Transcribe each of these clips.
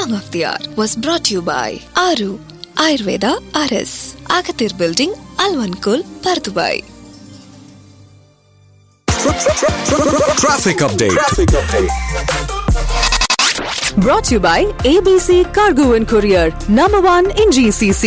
Song of the Hour was brought to you by Aru Ayurveda RS, Agathir Building, Alvankul, Pardubai. Traffic update. Brought to you by ABC Cargo and Courier, number one in GCC.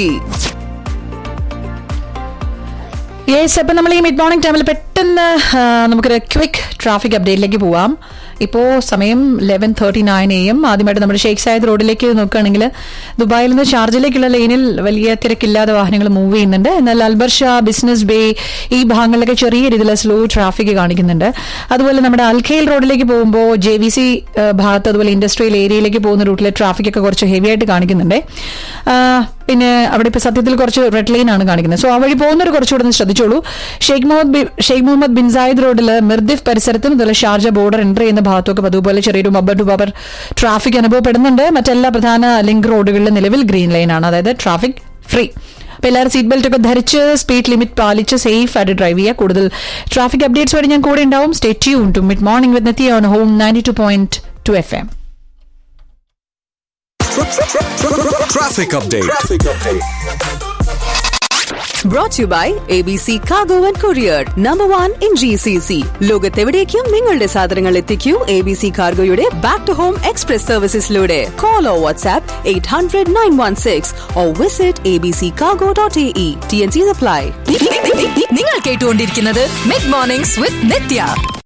Yes അപ്പം നമ്മൾ ഈ mid morning ടൈമിൽ പെട്ടെന്ന് ആ, നമുക്കൊരു quick traffic അപ്ഡേറ്റിലേക്ക് പോവാം ഇപ്പോൾ സമയം eleven thirty nine A M ആദ്യമായിട്ട് നമ്മുടെ ഷേഖ് സായദ് റോഡിലേക്ക് നോക്കുകയാണെങ്കിൽ ദുബായിൽ നിന്ന് ഷാർജയിലേക്കുള്ള ലൈനിൽ വലിയ തിരക്കില്ലാതെ വാഹനങ്ങൾ മൂവ് ചെയ്യുന്നുണ്ട് എന്നാൽ അൽബർ ഷാ ബിസിനസ് ബേ ഈ ഭാഗങ്ങളിലൊക്കെ ചെറിയ രീതിയിൽ സ്ലോ ട്രാഫിക് കാണിക്കുന്നുണ്ട് അതുപോലെ നമ്മുടെ അൽഖയിൽ റോഡിലേക്ക് പോകുമ്പോൾ ജെ വി സി ഭാഗത്ത് അതുപോലെ ഇൻഡസ്ട്രിയൽ ഏരിയയിലേക്ക് പോകുന്ന റൂട്ടിലെ ട്രാഫിക് ഒക്കെ കുറച്ച് ഹെവി ആയിട്ട് കാണിക്കുന്നുണ്ട് ആ, പിന്നെ അവിടെ ഇപ്പോൾ സത്യത്തിൽ കുറച്ച് റെഡ് ലൈൻ ആണ് കാണിക്കുന്നത് സോ ആ വഴി പോകുന്നവർ കുറച്ചുകൂടെ ഒന്ന് ശ്രദ്ധിച്ചോളൂ ഷെയ്ഖ് മുഹമ്മദ് ബി- ഷെയ്ഖ് മുഹമ്മദ് ബിൻ സായിദ് റോഡിൽ മിർദിഫ് പരിസരത്തും അതുപോലെ ഷാർജ ബോർഡർ എൻ്റർ ചെയ്യുന്ന ഭാഗത്തൊക്കെ അതുപോലെ ചെറിയൊരു ബബ്ബർ ടു ബബ്ബർ ട്രാഫിക് അനുഭവപ്പെടുന്നുണ്ട് മറ്റെല്ലാ പ്രധാന ലിങ്ക് റോഡുകളിലും നിലവിൽ ഗ്രീൻ ലൈൻ ആണ് അതായത് ട്രാഫിക് ഫ്രീ അപ്പോൾ എല്ലാവരും സീറ്റ് ബെൽറ്റ് ഒക്കെ ധരിച്ച് സ്പീഡ് ലിമിറ്റ് പാലിച്ച് സേഫ് ആയിട്ട് ഡ്രൈവ് ചെയ്യുക കൂടുതൽ ട്രാഫിക് അപ്ഡേറ്റ്സ് വരെ ഞാൻ കൂടെ ഉണ്ടാവും stay tune to mid morning with നെത്തി on home ninety two point two F M Traffic update. Brought to you by ABC Cargo and Courier, number one in GCC. ലോകത്തെവിടേക്കും നിങ്ങളുടെ സാധനങ്ങൾ എത്തിക്കൂ എ ബി സി കാർഗോയുടെ back to home express സർവീസസിലൂടെ call or WhatsApp eight hundred nine one six or visit A B C cargo dot A E T N C supply നിങ്ങൾ കേട്ടുകൊണ്ടിരിക്കുന്നത് mid mornings വിത്ത് നിത്യ